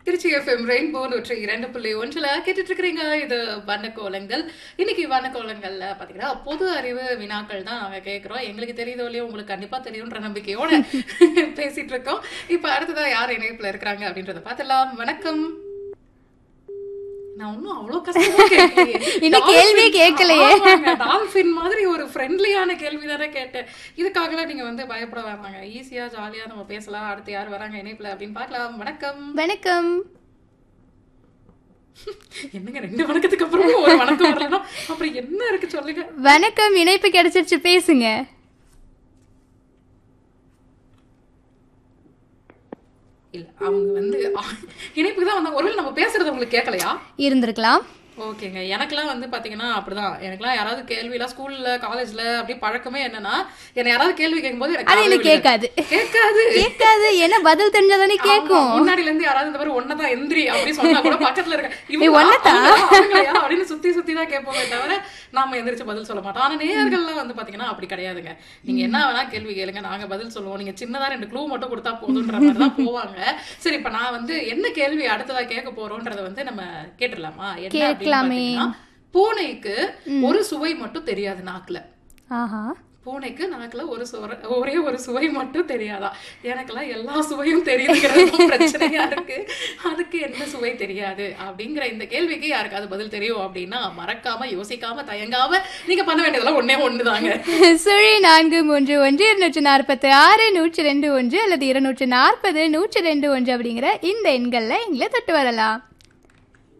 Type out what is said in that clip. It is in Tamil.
திருச்சி எஃப்எம் ரெயின்போ நூற்றி இரண்டு புள்ளி ஒன்றில் கேட்டுட்டு இருக்கிறீங்க இது வண்ணக்கோலங்கள் இன்னைக்கு வண்ணக்கோலங்கள்ல பாத்தீங்கன்னா பொது அறிவு வினாக்கள் தான் நாங்க கேட்கிறோம் எங்களுக்கு தெரியுதோ இல்லையோ உங்களுக்கு கண்டிப்பா தெரியும்ன்ற நம்பிக்கையோட பேசிட்டு இருக்கோம் இப்ப அடுத்ததா யார் இணைப்புல இருக்கிறாங்க அப்படின்றத பார்த்துலாம் வணக்கம் நான் ஒன்னும் அவ்வளவு கஷ்டமா கேட்கலையே. இன்னும் கேள்வியே கேட்கலையே. ஆமாங்க, டால்பின் மாதிரி ஒரு ஃப்ரெண்ட்லியான கேள்வி தானே கேட்டேன் இதுக்காகலாம் நீங்க வந்து பயப்பட வேண்டாங்க ஈஸியா ஜாலியா நம்ம பேசலாம் அடுத்து யார் வராங்க இணைப்புல அப்படின்னு பார்க்கலாம் வணக்கம் வணக்கம் என்னங்க ரெண்டு வணக்கத்துக்கு அப்புறம் ஒரு வணக்கம் வரலாம் அப்புறம் என்ன இருக்கு சொல்லுங்க வணக்கம் இணைப்பு கிடைச்சிருச்சு பேசுங்க இல்ல அவங்க வந்து இணைப்புக்கு தான் வந்தாங்க ஒருவேளை நம்ம பேசுறது உங்களுக்கு கேட்கலையா இருந்திருக்கலாம் ஓகேங்க எனக்கெல்லாம் வந்து பாத்தீங்கன்னா அப்படிதான் எனக்கெல்லாம் யாராவது கேள்விலாம் ஸ்கூல்ல காலேஜ்ல அப்படி பழக்கமே என்னன்னா என்ன யாராவது கேள்வி கேட்கும்போது எனக்கு அது காதுல எனக்கு விழுகாது. கேட்காது கேட்காது கேட்காது ஏன்னா பதில் தெரிஞ்சாதானே கேட்கும் ஆமா, முன்னாடில இருந்து யாராவது இந்த மாதிரி ஒன்னதான் எந்திரி அப்படி சொன்னா கூட பக்கத்துல இருக்க இவங்க ஒன்னதான்? அவங்களா, அவங்களையா அப்படின்னு சுத்தி சுத்தி தான் கேட்போமே தவிர நாம எந்திரிச்சு பதில் சொல்ல மாட்டோம் ஆனா நேயர்கள்லாம் வந்து பாத்தீங்கன்னா அப்படி கிடையாதுங்க நீங்க என்ன வேணா கேள்வி கேளுங்க நாங்க பதில் சொல்லுவோம் நீங்க சின்னதா ரெண்டு க்ளூ மட்டும் கொடுத்தா போதுன்ற மாதிரி தான் போவாங்க சரி இப்ப நான் வந்து என்ன கேள்வி அடுத்ததா கேட்க போறோம்ன்றத வந்து நம்ம கேட்டுடலாமா என்ன அப்படின்னு கேட்கலாமே. பாத்தீங்கன்னா, பூனைக்கு ஒரு சுவை மட்டும் தெரியாது நாக்குல ஆஹா பூனைக்கு நாக்குல ஒரு சுவர ஒரே ஒரு சுவை மட்டும் தெரியாதா எனக்கெல்லாம் எல்லா சுவையும் தெரியுதுங்கிறது பிரச்சனையா இருக்கு அதுக்கு என்ன சுவை தெரியாது அப்படிங்கிற இந்த கேள்விக்கு யாருக்காவது பதில் தெரியும் அப்படின்னா மறக்காம யோசிக்காம தயங்காம நீங்க பண்ண வேண்டியதெல்லாம் ஒண்ணே ஒண்ணுதாங்க சுழி நான்கு மூன்று ஒன்று இருநூற்று நாற்பத்தி ஆறு நூற்றி ரெண்டு ஒன்று அல்லது இருநூற்று நாற்பது நூற்றி ரெண்டு ஒன்று அப்படிங்கிற இந்த எண்கள்ல எங்களை தொட்டு வரலாம்